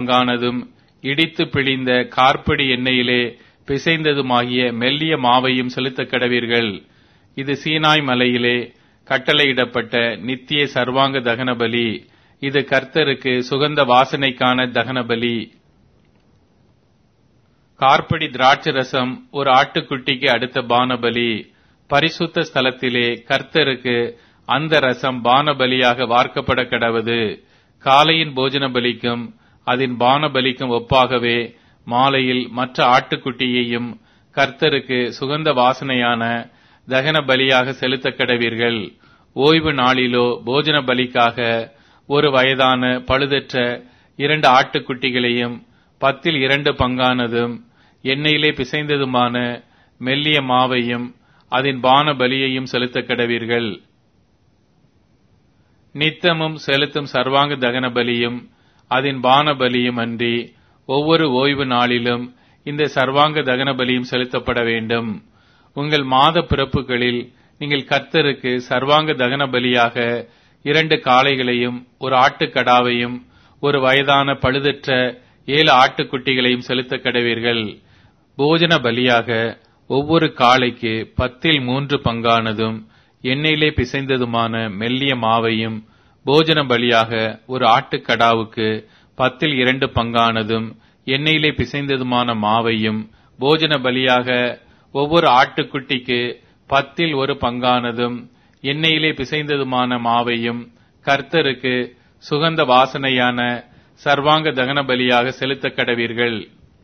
பங்கானதும் இடித்து பிழிந்த கார்ப்படி எண்ணெயிலே பிசைந்ததுமாகிய மெல்லிய மாவையும் செலுத்தக் கடவீர்கள் இது சீனாய் மலையிலே கட்டளையிடப்பட்ட நித்திய சர்வாங்க தகன பலி இது கர்த்தருக்கு சுகந்த வாசனைக்கான தகன பலி கார்ப்படி திராட்சை ரசம் ஒரு ஆட்டுக்குட்டிக்கு அடுத்த பானபலி பரிசுத்த ஸ்தலத்திலே கர்த்தருக்கு அந்த ரசம் பானபலியாக வார்க்கப்பட கடவது காலையின் போஜன பலிக்கும் அதன் பானபலிக்கும் ஒப்பாகவே மாலையில் மற்ற ஆட்டுக்குட்டியையும் கர்த்தருக்கு சுகந்த வாசனையான தகன பலியாக செலுத்தக் கடவீர்கள் ஓய்வு நாளிலோ போஜன பலிக்காக ஒரு வயதான பழுதற்ற இரண்டு ஆட்டுக்குட்டிகளையும் பத்தில் இரண்டு பங்கானதும் எண்ணெயிலே பிசைந்ததுமான மெல்லிய மாவையும் அதன் பான பலியையும் செலுத்தக் கடவீர்கள் நித்தமும் செலுத்தும் சர்வாங்க தகன பலியும் அதன் பான பலியும் அன்றி ஒவ்வொரு ஓய்வு நாளிலும் இந்த சர்வாங்க தகன பலியும் செலுத்தப்பட வேண்டும் உங்கள் மாத பிறப்புகளில் நீங்கள் கர்த்தருக்கு சர்வாங்க தகன பலியாக இரண்டு காளைகளையும் ஒரு ஆட்டுக்கடாவையும் ஒரு வயதான பழுதற்ற ஏழு ஆட்டுக்குட்டிகளையும் செலுத்தக் கடவீர்கள் போஜன பலியாக ஒவ்வொரு காளைக்கு பத்தில் மூன்று பங்கானதும் எண்ணெயிலே பிசைந்ததுமான மெல்லிய மாவையும் போஜன பலியாக ஒரு ஆட்டுக்கடாவுக்கு பத்தில் இரண்டு பங்கானதும் எண்ணெயிலே பிசைந்ததுமான மாவையும் போஜன பலியாக ஒவ்வொரு ஆட்டுக்குட்டிக்கு பத்தில் ஒரு பங்கானதும் எண்ணெயிலே பிசைந்ததுமான மாவையும் கர்த்தருக்கு சுகந்த வாசனையான சர்வாங்க தகன பலியாக செலுத்தக் கடவீர்கள்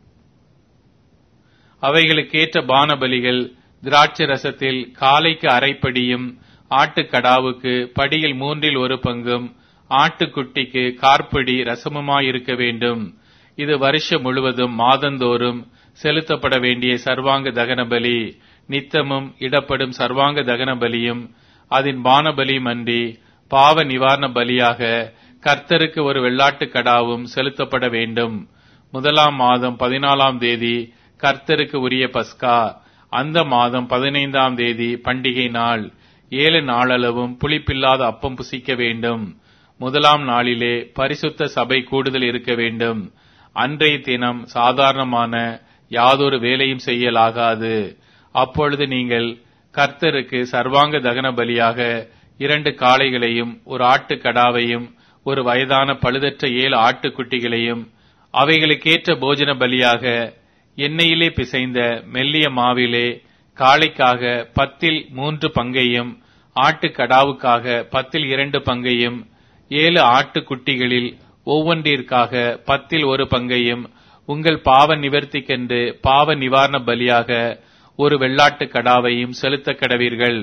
அவைகளுக்கேற்ற பான பலிகள் திராட்சை ரசத்தில் காலைக்கு அரைப்படியும் ஆட்டுக்கடாவுக்கு படியில் மூன்றில் ஒரு பங்கும் ஆட்டுக்குட்டிக்கு கார்படி ரசமுமாயிருக்க வேண்டும் இது வருஷம் முழுவதும் மாதந்தோறும் செலுத்தப்பட வேண்டிய சர்வாங்க தகன பலி நித்தமும் இடப்படும் சர்வாங்க தகன பலியும் அதன் பானபலியும் அன்றி பாவ நிவாரண பலியாக கர்த்தருக்கு ஒரு வெள்ளாட்டு கடாவும் செலுத்தப்பட வேண்டும் முதலாம் மாதம் பதினாலாம் தேதி கர்த்தருக்கு உரிய பஸ்கா அந்த மாதம் பதினைந்தாம் தேதி பண்டிகை நாள் ஏழு நாளளவும் புளிப்பில்லாத அப்பம் புசிக்க வேண்டும் முதலாம் நாளிலே பரிசுத்த சபை கூடுதல் இருக்க வேண்டும் அன்றைய தினம் சாதாரணமான யாதொரு வேலையும் செய்யலாகாது அப்பொழுது நீங்கள் கர்த்தருக்கு சர்வாங்க தகன பலியாக இரண்டு காளைகளையும் ஒரு ஆட்டுக்கடாவையும் ஒரு வயதான பழுதற்ற ஏழு ஆட்டுக்குட்டிகளையும் அவைகளுக்கேற்ற போஜன பலியாக எண்ணெயிலே பிசைந்த மெல்லிய மாவிலே காளைக்காக பத்தில் மூன்று பங்கையும் ஆட்டுக்கடாவுக்காக பத்தில் இரண்டு பங்கையும் ஏழு ஆட்டுக்குட்டிகளில் ஒவ்வொன்றிற்காக பத்தில் ஒரு பங்கையும் உங்கள் பாவ நிவர்த்திக்கென்று பாவ நிவாரண பலியாக ஒரு வெள்ளாட்டு கடாவையும் செலுத்தக் கடவீர்கள்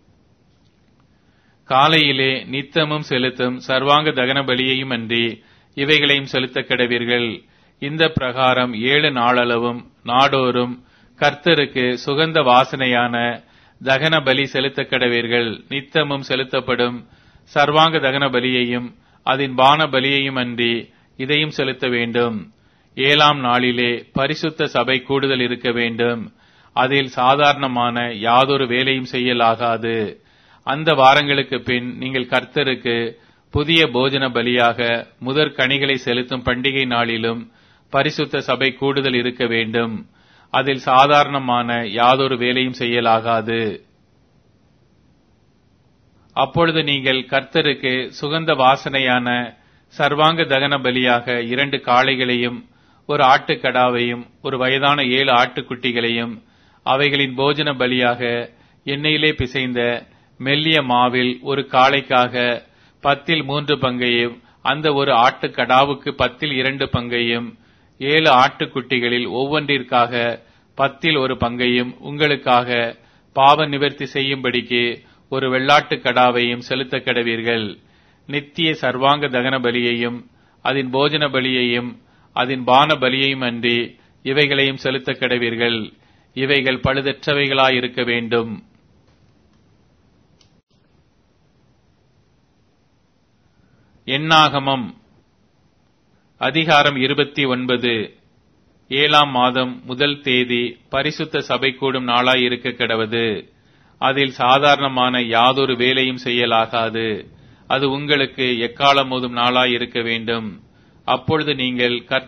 காலையிலே நித்தமும் செலுத்தும் சர்வாங்க தகன பலியையும் அன்றி இவைகளையும் செலுத்தக் கடவீர்கள் இந்த பிரகாரம் ஏழு நாளளவும் நாடோறும் கர்த்தருக்கு சுகந்த வாசனையான தகன பலி செலுத்தக் கடவீர்கள் நித்தமும் செலுத்தப்படும் சர்வாங்க தகன பலியையும் அதன் பான பலியையும் அன்றி இதையும் செலுத்த வேண்டும் ஏழாம் நாளிலே பரிசுத்த சபை கூடுதல் இருக்க வேண்டும் அதில் சாதாரணமான யாதொரு வேலையும் செய்யலாகாது அந்த வாரங்களுக்கு பின் நீங்கள் கர்த்தருக்கு புதிய போஜன பலியாக முதற் கனிகளை செலுத்தும் பண்டிகை நாளிலும் பரிசுத்த சபை கூடுதல் இருக்க வேண்டும் அதில் சாதாரணமான யாதொரு வேலையும் செய்யலாகாது அப்பொழுது நீங்கள் கர்த்தருக்கு சுகந்த வாசனையான சர்வாங்க தகன பலியாக இரண்டு காளைகளையும் ஒரு ஆட்டுக்கடாவையும் ஒரு வயதான ஏழு ஆட்டுக்குட்டிகளையும் அவைகளின் போஜன பலியாக எண்ணெயிலே பிசைந்த மெல்லிய மாவில் ஒரு காளைக்காக பத்தில் மூன்று பங்கையும் அந்த ஒரு ஆட்டுக்கடாவுக்கு பத்தில் இரண்டு பங்கையும் ஏழு ஆட்டுக்குட்டிகளில் ஒவ்வொன்றிற்காக பத்தில் ஒரு பங்கையும் உங்களுக்காக பாவ நிவர்த்தி செய்யும்படிக்கு ஒரு வெள்ளாட்டு கடாவையும் செலுத்த கடவீர்கள் நித்திய சர்வாங்க தகன பலியையும் அதன் போஜன பலியையும் அதன் பான பலியையும் அன்றி இவைகளையும் செலுத்த கடவீர்கள் இவைகள் பழுதற்றவைகளாயிருக்க வேண்டும் எண்ணாகமம் அதிகாரம் இருபத்தி ஒன்பது ஏழாம் மாதம் முதல் தேதி பரிசுத்த சபை கூடும் நாளாய் இருக்க கிடவது அதில் சாதாரணமான யாதொரு வேலையும் செய்யலாகாது அது உங்களுக்கு எக்காலம் மோதும் நாளாய் இருக்க வேண்டும் அப்பொழுது நீங்கள்